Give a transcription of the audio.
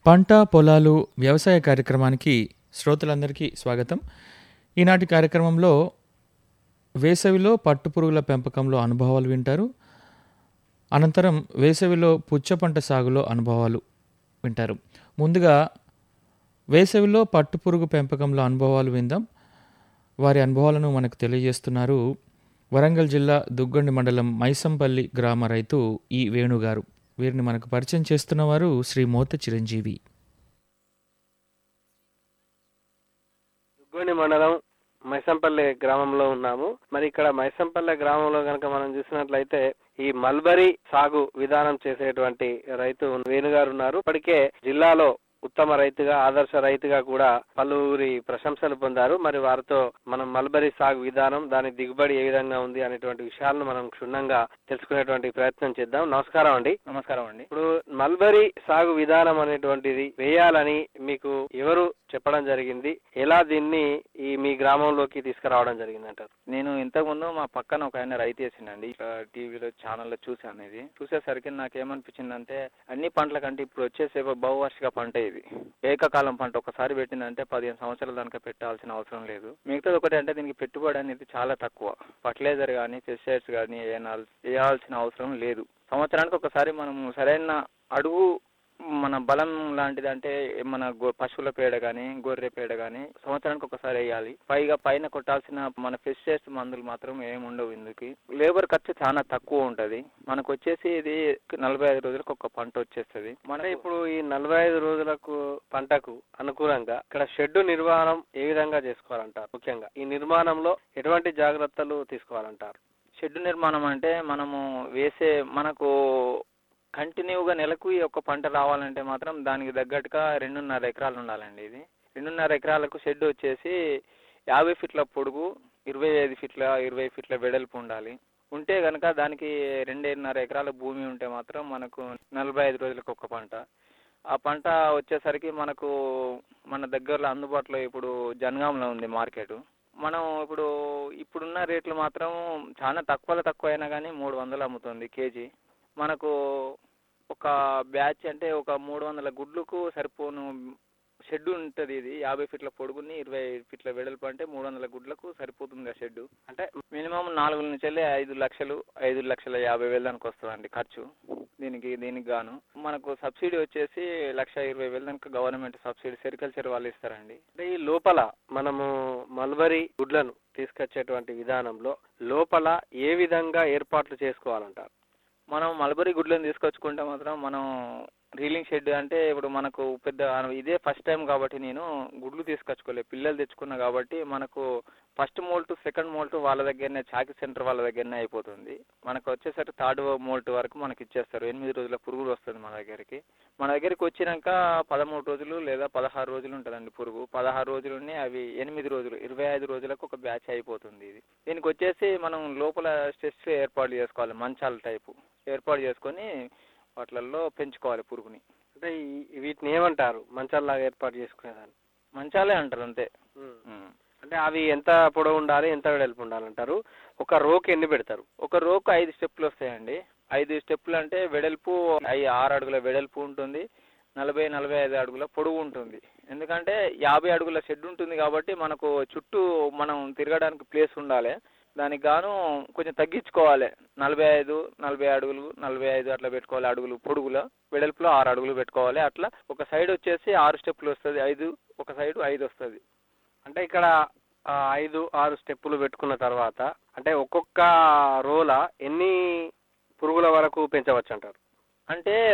పంట పొలాలు వ్యవసాయ కార్యక్రమానికి శ్రోతలందరికీ స్వాగతం ఈనాటి కార్యక్రమంలో వేసవిలో పట్టుపురుగుల పెంపకంలో అనుభవాలు వింటారు అనంతరం వేసవిలో పుచ్చ పంట సాగులో అనుభవాలు వింటారు ముందుగా వేసవిలో పట్టుపురుగు పెంపకంలో అనుభవాలు విందాం వారి అనుభవాలను మనకు తెలియజేస్తున్నారు వరంగల్ జిల్లా దుగ్గొండి మండలం మైసంపల్లి గ్రామ రైతు ఈ వేణుగారు వీరిని మనకు పరిచయం చేస్తున్నవారు శ్రీ మోత చిరంజీవి దుగ్గోని మండలం మైసంపల్లి గ్రామంలో ఉన్నాము మరి ఇక్కడ మైసంపల్లి గ్రామంలో కనుక మనం చూసినట్లయితే ఈ మల్బరీ సాగు విధానం చేసేటువంటి రైతు వేణుగారు ఉన్నారు ఇప్పటికే జిల్లాలో ఉత్తమ రైతుగా ఆదర్శ రైతుగా కూడా పలువురి ప్రశంసలు పొందారు మరి వారితో మనం మల్బరీ సాగు విధానం దాని దిగుబడి ఏ విధంగా ఉంది అనేటువంటి విషయాలను మనం క్షుణ్ణంగా తెలుసుకునేటువంటి ప్రయత్నం చేద్దాం నమస్కారం అండి నమస్కారం అండి ఇప్పుడు మల్బరీ సాగు విధానం అనేటువంటిది వేయాలని మీకు ఎవరు చెప్పడం జరిగింది ఎలా దీన్ని ఈ మీ గ్రామంలోకి తీసుకురావడం జరిగింది అంటారు నేను ఇంతకు ముందు మా పక్కన ఒక ఆయన రైతు వేసిండండి ఇట్లా టీవీలో ఛానల్లో చూసాను ఇది చూసేసరికి నాకేమనిపించిందంటే అన్ని పంటల కంటే ఇప్పుడు వచ్చేసే బహువార్షిక పంట ఇది ఏకకాలం పంట ఒకసారి పెట్టిందంటే పదిహేను సంవత్సరాల దాకా పెట్టాల్సిన అవసరం లేదు మిగతాది ఒకటి అంటే దీనికి పెట్టుబడి అనేది చాలా తక్కువ ఫర్టిలైజర్ కానీ పెస్టిసైడ్స్ కానీ వేయాల్సిన అవసరం లేదు సంవత్సరానికి ఒకసారి మనం సరైన అడుగు మన బలం లాంటిది అంటే మన గొ- పశువుల పేడ కానీ గొర్రె పేడ కానీ సంవత్సరానికి ఒకసారి వేయాలి పైగా పైన కొట్టాల్సిన మన పెస్టిసైడ్స్ మందులు మాత్రం ఏమి ఉండవు ఇందుకు లేబర్ ఖర్చు చాలా తక్కువ ఉంటది మనకు వచ్చేసి ఇది నలభై ఐదు రోజులకు ఒక పంట వచ్చేస్తుంది మన అంటే ఇప్పుడు ఈ నలభై ఐదు రోజులకు పంటకు అనుకూలంగా ఇక్కడ షెడ్ నిర్మాణం ఏ విధంగా చేసుకోవాలంటారు ముఖ్యంగా ఈ నిర్మాణంలో ఎటువంటి జాగ్రత్తలు తీసుకోవాలంటారు షెడ్ నిర్మాణం అంటే మనము వేసే మనకు కంటిన్యూగా నెలకు ఈ ఒక్క పంట రావాలంటే మాత్రం దానికి తగ్గట్టుగా రెండున్నర ఎకరాలు ఉండాలండి ఇది రెండున్నర ఎకరాలకు షెడ్ వచ్చేసి యాభై ఫీట్ల పొడుగు ఇరవై ఐదు ఫీట్ల ఇరవై ఫీట్ల వెడల్పు ఉండాలి ఉంటే కనుక దానికి రెండున్నర ఎకరాల భూమి ఉంటే మాత్రం మనకు నలభై ఐదు రోజులకు ఒక పంట ఆ పంట వచ్చేసరికి మనకు మన దగ్గరలో అందుబాటులో ఇప్పుడు జనగాంలో ఉంది మార్కెట్ మనం ఇప్పుడు ఇప్పుడున్న రేట్లు మాత్రం చాలా తక్కువలో తక్కువ అయినా కానీ మూడు వందలు అమ్ముతుంది కేజీ మనకు ఒక బ్యాచ్ అంటే ఒక మూడు వందల గుడ్లకు సరిపోను షెడ్ ఉంటుంది ఇది యాభై ఫీట్ల పొడుగుని ఇరవై ఫీట్ల వెడల్పు అంటే మూడు వందల గుడ్లకు సరిపోతుంది ఆ షెడ్ అంటే మినిమం నాలుగు నుంచి వెళ్ళి ఐదు లక్షలు ఐదు లక్షల యాభై వేలు దానికి వస్తుందండి ఖర్చు దీనికి దీనికి గాను మనకు సబ్సిడీ వచ్చేసి లక్ష ఇరవై వేలు దానికి గవర్నమెంట్ సబ్సిడీ సెరికల్చర్ వాళ్ళు ఇస్తారండి అంటే ఈ లోపల మనము మల్బరీ గుడ్లను తీసుకొచ్చేటువంటి విధానంలో లోపల ఏ విధంగా ఏర్పాట్లు చేసుకోవాలంటారు మనం మల్బరీ గుడ్లను తీసుకొచ్చుకుంటే మాత్రం మనం రీలింగ్ షెడ్ అంటే ఇప్పుడు మనకు పెద్ద ఇదే ఫస్ట్ టైం కాబట్టి నేను గుడ్లు తీసుకొచ్చుకోలేదు పిల్లలు తెచ్చుకున్నా కాబట్టి మనకు ఫస్ట్ మోల్ట్ సెకండ్ మోల్ట్ వాళ్ళ దగ్గరనే చాకి సెంటర్ వాళ్ళ దగ్గరనే అయిపోతుంది మనకు వచ్చేసరికి థర్డ్ మోల్ట్ వరకు మనకి ఇచ్చేస్తారు ఎనిమిది రోజుల పురుగులు వస్తుంది మన దగ్గరికి మన దగ్గరికి వచ్చినాక పదమూడు రోజులు లేదా పదహారు రోజులు ఉంటుందండి పురుగు పదహారు రోజులుని అవి ఎనిమిది రోజులు ఇరవై ఐదు రోజులకు ఒక బ్యాచ్ అయిపోతుంది ఇది దీనికి వచ్చేసి మనం లోపల స్ట్రెస్ ఏర్పాటు చేసుకోవాలి మంచాల టైపు ఏర్పాటు చేసుకొని వాటిలలో పెంచుకోవాలి పురుగుని అంటే ఈ వీటిని ఏమంటారు మంచాల్లాగా ఏర్పాటు చేసుకునేదాన్ని మంచాలే అంటారు అంతే ఉమ్. అంటే అవి ఎంత పొడవు ఉండాలి ఎంత వెడల్పు ఉండాలంటారు ఒక రోకి ఎన్ని పెడతారు ఒక రోకు ఐదు స్టెప్పులు వస్తాయండి ఐదు స్టెప్పులు అంటే వెడల్పు ఐ- ఆరు అడుగుల వెడల్పు ఉంటుంది నలభై నలభై ఐదు అడుగుల పొడవు ఉంటుంది ఎందుకంటే యాభై అడుగుల షెడ్ ఉంటుంది కాబట్టి మనకు చుట్టూ మనం తిరగడానికి ప్లేస్ ఉండాలి దానికి గాను కొంచెం తగ్గించుకోవాలి నలభై ఐదు నలభై అడుగులు నలభై ఐదు అట్లా పెట్టుకోవాలి అడుగులు పొడుగులో వెడల్పులో ఆరు అడుగులు పెట్టుకోవాలి అట్లా ఒక సైడ్ వచ్చేసి ఆరు స్టెప్పులు వస్తుంది ఐదు ఒక సైడ్ ఐదు వస్తుంది అంటే ఇక్కడ ఆ, ఐదు ఆరు స్టెప్పులు పెట్టుకున్న తర్వాత అంటే ఒక్కొక్క రోల ఎన్ని పురుగుల వరకు పెంచవచ్చు అంటారు అంటే